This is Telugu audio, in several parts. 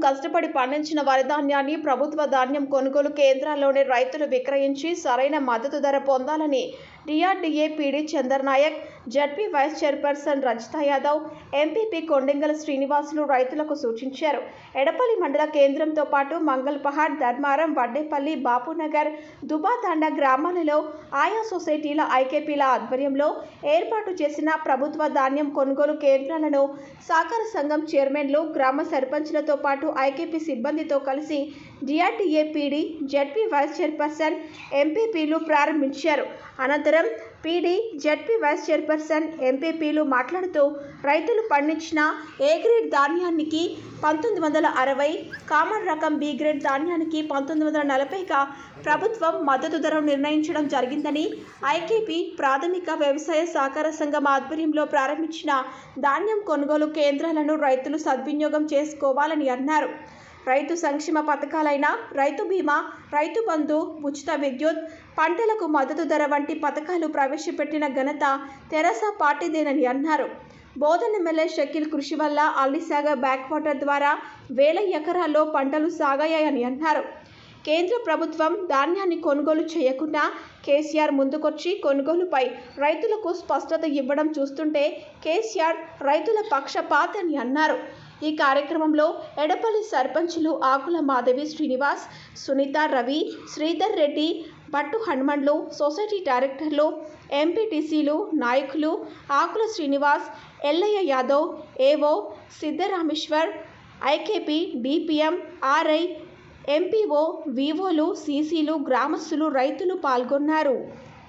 కష్టపడి పండించిన వరి ధాన్యాన్ని ప్రభుత్వ ధాన్యం కొనుగోలు కేంద్రాల్లోనే రైతులు విక్రయించి సరైన మద్దతు ధర పొందాలని DRDA PD Chander Nayak ZP vice chairperson Rajitha Yadav MPP Kondengala Srinivasulu రైతులకు సూచించారు ఎడపల్లి మండల కేంద్రంతో పాటు మంగళపహాడ్ ధర్మారం వడ్డేపల్లి బాపునగర్ దుబాతాండ గ్రామాలలో ఆయా సొసైటీల ఐకేపీల ఆధ్వర్యంలో ఏర్పాటు చేసిన ప్రభుత్వ ధాన్యం కొనుగోలు కేంద్రాలను సహకార సంఘం చైర్మన్లు గ్రామ సర్పంచ్లతో పాటు ఐకేపీ సిబ్బందితో కలిసి DRDA PD ZP vice chairperson ఎంపీపీలు ప్రారంభించారు అనంతరం పీడీ జడ్పీ వైస్ చైర్పర్సన్ ఎంపీపీలు మాట్లాడుతూ రైతులు పండించిన ఏ గ్రేడ్ ధాన్యానికి పంతొమ్మిది వందల అరవై కామన్ రకం బి గ్రేడ్ ధాన్యానికి పంతొమ్మిది వందల నలభైగా ప్రభుత్వం మద్దతు ధర నిర్ణయించడం జరిగిందని ఐకేపీ ప్రాథమిక వ్యవసాయ సహకార సంఘం ఆధ్వర్యంలో ప్రారంభించిన ధాన్యం కొనుగోలు కేంద్రాలను రైతులు సద్వినియోగం చేసుకోవాలని అన్నారు రైతు సంక్షేమ పథకాలైన రైతు బీమా రైతు బంధు ఉచిత విద్యుత్ పంటలకు మద్దతు ధర వంటి పథకాలు ప్రవేశపెట్టిన ఘనత తెరస పార్టీదేనని అన్నారు బోధన్ ఎమ్మెల్యే షకీల్ కృషి వల్ల అల్లిసాగర్ బ్యాక్ వాటర్ ద్వారా వేల ఎకరాల్లో పంటలు సాగాయని అన్నారు కేంద్ర ప్రభుత్వం ధాన్యాన్ని కొనుగోలు చేయకుండా కేసీఆర్ ముందుకొచ్చి కొనుగోలుపై రైతులకు స్పష్టత ఇవ్వడం చూస్తుంటే కేసీఆర్ రైతుల పక్షపాతని అన్నారు ఈ కార్యక్రమంలో ఎడపల్లి సర్పంచులు ఆకుల మాధవి శ్రీనివాస్ సునీత రవి శ్రీధర్ రెడ్డి భట్టు హనుమండ్లు సొసైటీ డైరెక్టర్లు ఎంపీటీసీలు నాయకులు Akula Srinivas Yellaiah Yadav AO Siddharameshwar IKP DPM RI MPO వివోలు సీసీలు గ్రామస్తులు రైతులు పాల్గొన్నారు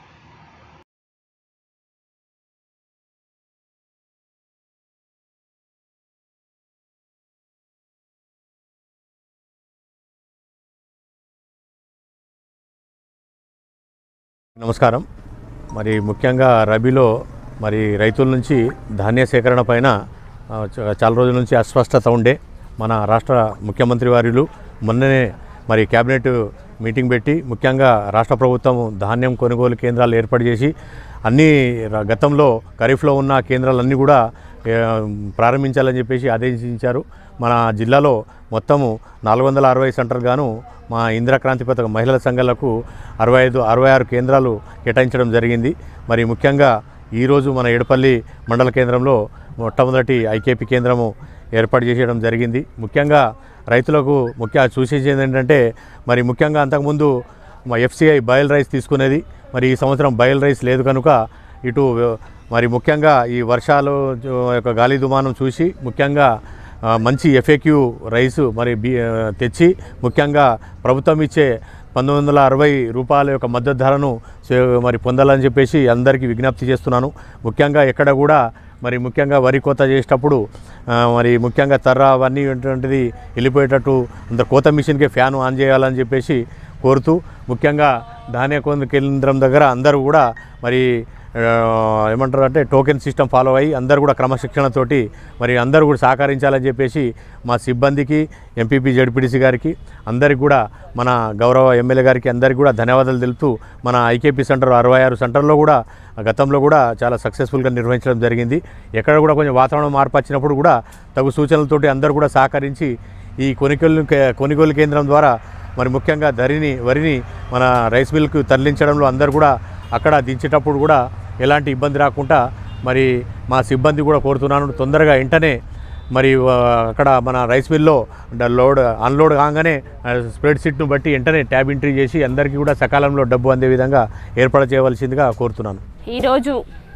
నమస్కారం మరి ముఖ్యంగా రబీలో మరి రైతుల నుంచి ధాన్య సేకరణ పైన ఆ, చ- చాలా రోజుల నుంచి అస్పష్టత ఉండే మన రాష్ట్ర ముఖ్యమంత్రి వారిలు మొన్ననే మరి క్యాబినెట్ మీటింగ్ పెట్టి ముఖ్యంగా రాష్ట్ర ప్రభుత్వం ధాన్యం కొనుగోలు కేంద్రాలు ఏర్పాటు చేసి అన్ని ర- గతంలో ఖరీఫ్లో ఉన్న కేంద్రాలన్నీ కూడా ఏ, ప్రారంభించాలని చెప్పేసి ఆదేశించారు మన జిల్లాలో మొత్తము నాలుగు వందల అరవై సెంటర్ గాను మా ఇందిరాక్రాంతి పథకం మహిళల సంఘాలకు అరవై ఐదు అరవై ఆరు కేంద్రాలు కేటాయించడం జరిగింది మరి ముఖ్యంగా ఈరోజు మన ఎడపల్లి మండల కేంద్రంలో మొట్టమొదటి ఐకేపీ కేంద్రము ఏర్పాటు చేసేయడం జరిగింది ముఖ్యంగా రైతులకు ముఖ్య సూచించేది ఏంటంటే మరి ముఖ్యంగా అంతకుముందు మా ఎఫ్సిఐ బయల్ రైస్ తీసుకునేది మరి ఈ సంవత్సరం బయల్ రైస్ లేదు కనుక ఇటు మరి ముఖ్యంగా ఈ వర్షాలు జో- యొక్క గాలి దుమానం చూసి ముఖ్యంగా ఆ, మంచి ఎఫ్ఏక్యూ రైసు మరి బి ఆ, తెచ్చి ముఖ్యంగా ప్రభుత్వం ఇచ్చే పంతొమ్మిది వందల అరవై రూపాయల యొక్క మద్దతు ధరను సే- మరి పొందాలని చెప్పేసి అందరికీ విజ్ఞప్తి చేస్తున్నాను ముఖ్యంగా ఎక్కడ కూడా మరి ముఖ్యంగా వరి కోత చేసేటప్పుడు ఆ, మరి ముఖ్యంగా తర్ర అవన్నీ అటువంటిది వెళ్ళిపోయేటట్టు అంత కోత మిషన్కే ఫ్యాన్ ఆన్ చేయాలని చెప్పేసి కోరుతూ ముఖ్యంగా ధాన్య కొనుగోలు కేంద్రం దగ్గర అందరూ కూడా మరి ఆ, ఏమంటారు అంటే టోకెన్ సిస్టమ్ ఫాలో అయ్యి అందరూ కూడా క్రమశిక్షణతోటి మరి అందరూ కూడా సహకరించాలని చెప్పేసి మా సిబ్బందికి ఎంపీపీ జడ్పీటీసీ గారికి అందరికి కూడా మన గౌరవ ఎమ్మెల్యే గారికి అందరికీ కూడా ధన్యవాదాలు తెలుపుతూ మన ఐకేపీ సెంటర్ అరవై ఆరు సెంటర్లో కూడా గతంలో కూడా చాలా సక్సెస్ఫుల్గా నిర్వహించడం జరిగింది ఎక్కడ కూడా కొంచెం వాతావరణం మార్పు వచ్చినప్పుడు కూడా తగు సూచనలతోటి అందరూ కూడా సహకరించి ఈ కొనుగోలు కే- కొనుగోలు కేంద్రం ద్వారా మరి ముఖ్యంగా ధరిని వరిని మన రైస్ మిల్క్ తరలించడంలో అందరూ కూడా అక్కడ దించేటప్పుడు కూడా ఎలాంటి ఇబ్బంది రాకుండా మరి మా సిబ్బంది కూడా కోరుతున్నాను తొందరగా వెంటనే మరి ఆ, అక్కడ మన రైస్ మిల్లో డ- లోడ్ అన్లోడ్ కాగానే ఆ, స్ప్రెడ్ షీట్ను బట్టి వెంటనే ట్యాబ్ ఎంట్రీ చేసి అందరికీ కూడా సకాలంలో డబ్బు అందే విధంగా ఏర్పాటు చేయవలసిందిగా కోరుతున్నాను ఈరోజు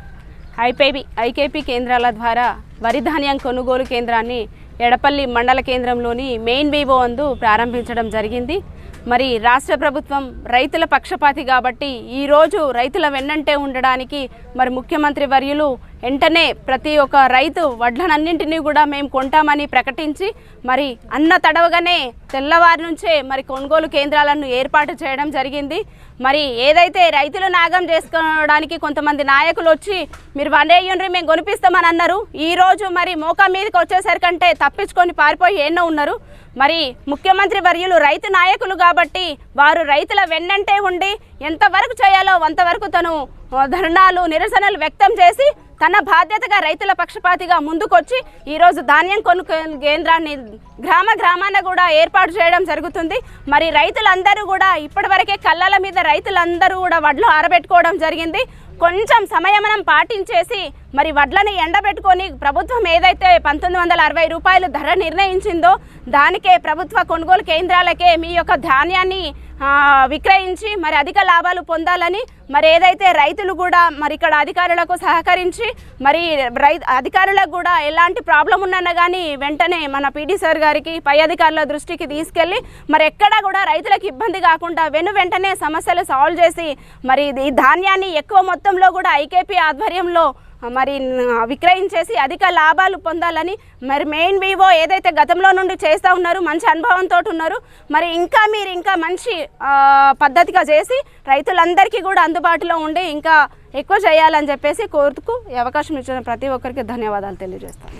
ఐపేబి ఐకేపీ కేంద్రాల ద్వారా వరి ధాన్యం కొనుగోలు కేంద్రాన్ని ఎడపల్లి మండల కేంద్రంలోని మెయిన్ బీబో అందు ప్రారంభించడం జరిగింది మరి రాష్ట్ర ప్రభుత్వం రైతుల పక్షపాతి కాబట్టి ఈరోజు రైతుల వెన్నంటే ఉండడానికి మరి ముఖ్యమంత్రి వర్యులు వెంటనే ప్రతి ఒక్క రైతు వడ్లనన్నింటినీ కూడా మేము కొంటామని ప్రకటించి మరి అన్న తడవగానే తెల్లవారి నుంచే మరి కొనుగోలు కేంద్రాలను ఏర్పాటు చేయడం జరిగింది మరి ఏదైతే రైతులు నాగం చేసుకోవడానికి కొంతమంది నాయకులు వచ్చి మీరు వనేయుండ్రి మేము కొనిపిస్తామని అన్నారు ఈ రోజు మరి మోకా మీదకి వచ్చేసరికంటే తప్పించుకొని పారిపోయి ఎన్నో ఉన్నారు మరి ముఖ్యమంత్రి వర్యులు రైతు నాయకులు కాబట్టి వారు రైతుల వెన్నంటే ఉండి ఎంతవరకు చేయాలో అంతవరకు తను ఆ, ధర్నాలు నిరసనలు వ్యక్తం చేసి తన బాధ్యతగా రైతుల పక్షపాతిగా ముందుకొచ్చి ఈరోజు ధాన్యం కొనుగోలు కేంద్రాన్ని గ్రామ గ్రామాన కూడా ఏర్పాటు చేయడం జరుగుతుంది మరి రైతులందరూ కూడా ఇప్పటివరకే కళ్ళల మీద రైతులందరూ కూడా వడ్లు ఆరబెట్టుకోవడం జరిగింది కొంచెం సంయమనం పాటించేసి మరి వడ్లని ఎండబెట్టుకొని ప్రభుత్వం ఏదైతే పంతొమ్మిది వందల అరవై రూపాయలు ధర నిర్ణయించిందో దానికే ప్రభుత్వ కొనుగోలు కేంద్రాలకే మీ యొక్క ధాన్యాన్ని ఆ, విక్రయించి మరి అధిక లాభాలు పొందాలని మరి ఏదైతే రైతులు కూడా మరి ఇక్కడ అధికారులకు సహకరించి మరి రై అధికారులకు కూడా ఎలాంటి ప్రాబ్లం ఉన్నా కానీ వెంటనే మన పీడీ సార్ గారికి పై అధికారుల దృష్టికి తీసుకెళ్ళి మరి ఎక్కడా కూడా రైతులకు ఇబ్బంది కాకుండా వెను వెంటనే సమస్యలు సాల్వ్ చేసి మరి ఈ ధాన్యాన్ని ఎక్కువ మొత్తంలో కూడా ఐకేపీ ఆధ్వర్యంలో మరి న- విక్రయించేసి అధిక లాభాలు పొందాలని మరి మెయిన్ వివో ఏదైతే గతంలో నుండి చేస్తూ ఉన్నారు మంచి అనుభవంతో ఉన్నారు మరి ఇంకా మీరు ఇంకా మంచి ఆ, పద్ధతిగా చేసి రైతులందరికీ కూడా అందుబాటులో ఉండి ఇంకా ఎక్కువ చేయాలని చెప్పేసి కోరుతూ ఈ అవకాశం ఇచ్చిన ప్రతి ఒక్కరికి ధన్యవాదాలు తెలియజేస్తాను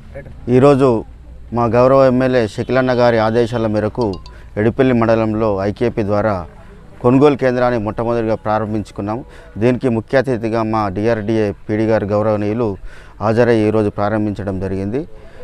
ఈరోజు మా గౌరవ ఎమ్మెల్యే షకిలన్న గారి ఆదేశాల మేరకు ఎడిపల్లి మండలంలో ఐకేపీ ద్వారా కొనుగోలు కేంద్రాన్ని మొట్టమొదటిగా ప్రారంభించుకున్నాం దీనికి ముఖ్య అతిథిగా మా డిఆర్డిఏ పీడి గారి గౌరవనీయులు హాజరై ఈరోజు ప్రారంభించడం జరిగింది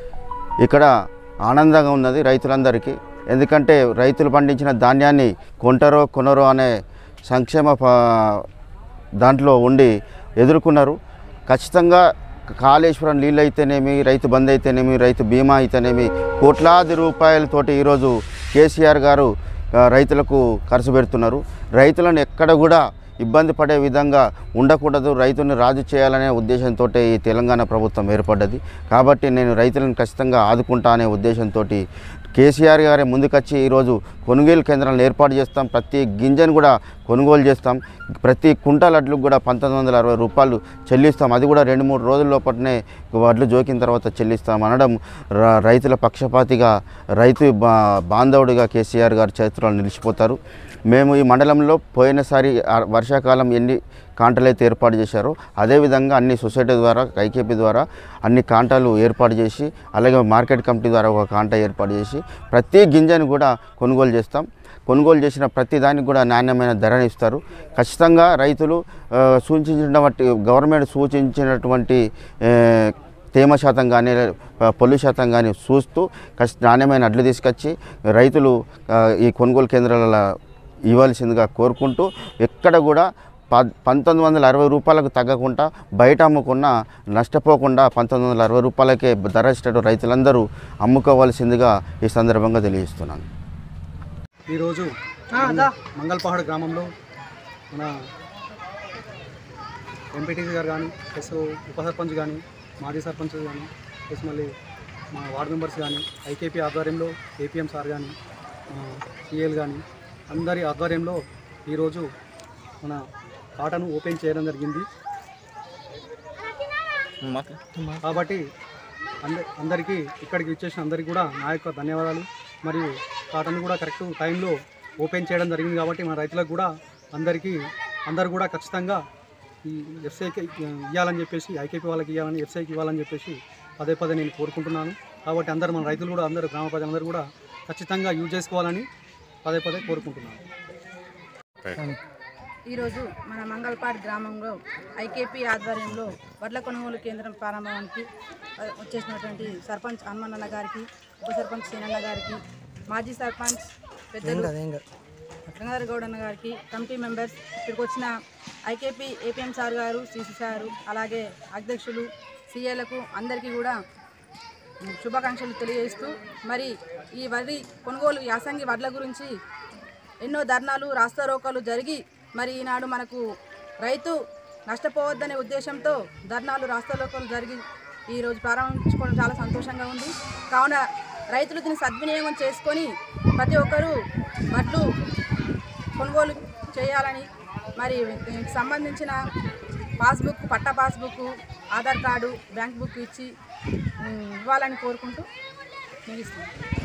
ఇక్కడ ఆనందంగా ఉన్నది రైతులందరికీ ఎందుకంటే రైతులు పండించిన ధాన్యాన్ని కొంటారో కొనరో అనే సంక్షేమ ప- దాంట్లో ఉండి ఎదుర్కొన్నారు ఖచ్చితంగా కాళేశ్వరం నీళ్ళు అయితేనేమి రైతు బంద్ అయితేనేమి రైతు బీమా అయితేనేమి కోట్లాది రూపాయలతోటి ఈరోజు కేసీఆర్ గారు ఆ, రైతులకు ఖర్చు పెడుతున్నారు రైతులను ఎక్కడ కూడా ఇబ్బంది పడే విధంగా ఉండకూడదు రైతుని రాజు చేయాలనే ఉద్దేశంతో ఈ తెలంగాణ ప్రభుత్వం ఏర్పడ్డది కాబట్టి నేను రైతులను ఖచ్చితంగా ఆదుకుంటా అనే ఉద్దేశంతో కేసీఆర్ గారే ముందుకొచ్చి ఈరోజు కొనుగోలు కేంద్రాలను ఏర్పాటు చేస్తాం ప్రతి గింజను కూడా కొనుగోలు చేస్తాం ప్రతి కుంటాల వడ్లకు కూడా పంతొమ్మిది వందల అరవై రూపాయలు చెల్లిస్తాం అది కూడా రెండు మూడు రోజుల లోపలనే వడ్లు జోకిన తర్వాత చెల్లిస్తాం అనడం ర- రైతుల పక్షపాతిగా రైతు బా బాంధవుడిగా కేసీఆర్ గారు చరిత్రలో నిలిచిపోతారు మేము ఈ మండలంలో పోయినసారి ఆ వర్షాకాలం ఎన్ని కాంటలు అయితే ఏర్పాటు చేశారో అదేవిధంగా అన్ని సొసైటీ ద్వారా ఐకేపీ ద్వారా అన్ని కాంటాలు ఏర్పాటు చేసి అలాగే మార్కెట్ కమిటీ ద్వారా ఒక కాంటా ఏర్పాటు చేసి ప్రతి గింజను కూడా కొనుగోలు చేస్తాం కొనుగోలు చేసిన ప్రతి దానికి కూడా నాణ్యమైన ధరని ఇస్తారు ఖచ్చితంగా రైతులు ఆ, సూచించినటువంటి గవర్నమెంట్ సూచించినటువంటి ఏ, తేమ శాతం కానీ పొల్లు శాతం కానీ చూస్తూ ఖచ్చి నాణ్యమైన అడ్లు తీసుకొచ్చి రైతులు ఆ, ఈ కొనుగోలు కేంద్రాల ఇవ్వాల్సిందిగా కోరుకుంటూ ఎక్కడ కూడా ప పంతొమ్మిది వందల అరవై రూపాయలకు తగ్గకుండా బయట అమ్ముకున్న నష్టపోకుండా పంతొమ్మిది వందల అరవై రూపాయలకే ధర ఇచ్చేటట్టు రైతులందరూ అమ్ముకోవాల్సిందిగా ఈ సందర్భంగా తెలియజేస్తున్నాను ఈరోజు మంగళపహాడ్ గ్రామంలో మన ఎంపీటీసీ గారు కానీ ప్లస్ ఉప సర్పంచ్ కానీ మాజీ సర్పంచ్ కానీ ప్లస్ మళ్ళీ మా వార్డు మెంబర్స్ కానీ ఐకేపీ ఆధ్వర్యంలో ఏపీఎం సార్ కానీ సిఎల్ కానీ అందరి ఆధ్వర్యంలో ఈరోజు మన ఆటను ఓపెన్ చేయడం జరిగింది కాబట్టి అంద అందరికీ ఇక్కడికి వచ్చేసిన అందరికీ కూడా నా యొక్క ధన్యవాదాలు మరియు కాటన్ కూడా కరెక్ట్ టైంలో ఓపెన్ చేయడం జరిగింది కాబట్టి మన రైతులకు కూడా అందరికీ అందరు కూడా ఖచ్చితంగా ఈ ఎఫ్సీఐకి ఇవ్వాలని చెప్పేసి ఐకేపీ వాళ్ళకి ఇవ్వాలని ఎఫ్సీఐకి ఇవ్వాలని చెప్పేసి పదే పదే నేను కోరుకుంటున్నాను కాబట్టి అందరు మన రైతులు కూడా అందరు గ్రామ ప్రజలందరూ కూడా ఖచ్చితంగా యూజ్ చేసుకోవాలని పదే పదే కోరుకుంటున్నాను ఈరోజు మన మంగళపాడు గ్రామంలో ఐకేపీ ఆధ్వర్యంలో వడ్ల కొనుగోలు కేంద్రం ప్రారంభానికి ఆ, వచ్చేసినటువంటి సర్పంచ్ హనుమన్న గారికి ఉప సర్పంచ్ సీనన్న గారికి మాజీ సర్పంచ్ పెద్దలు గంగాధర గౌడన్న గారికి కమిటీ మెంబర్స్ ఇక్కడికి వచ్చిన ఐకేపీ ఏపీఎం సార్ గారు సిసి సారు అలాగే అధ్యక్షులు సీఏలకు అందరికీ కూడా శుభాకాంక్షలు తెలియజేస్తూ మరి ఈ వరి కొనుగోలు యాసంగి వడ్ల గురించి ఎన్నో ధర్నాలు రాస్తారోకాలు జరిగి మరి ఈనాడు మనకు రైతు నష్టపోవద్దనే ఉద్దేశంతో ధర్నాలు రాస్తారోకాలు జరిగి ఈరోజు ప్రారంభించుకోవడం చాలా సంతోషంగా ఉంది కావున రైతులు దీన్ని సద్వినియోగం చేసుకొని ప్రతి ఒక్కరూ వడ్లు కొనుగోలు చేయాలని మరి దీనికి సంబంధించిన పాస్బుక్ పట్టా passbook Aadhaar card bank book ఇచ్చి ఉమ్, ఇవ్వాలని కోరుకుంటూ ముగిస్తున్నాను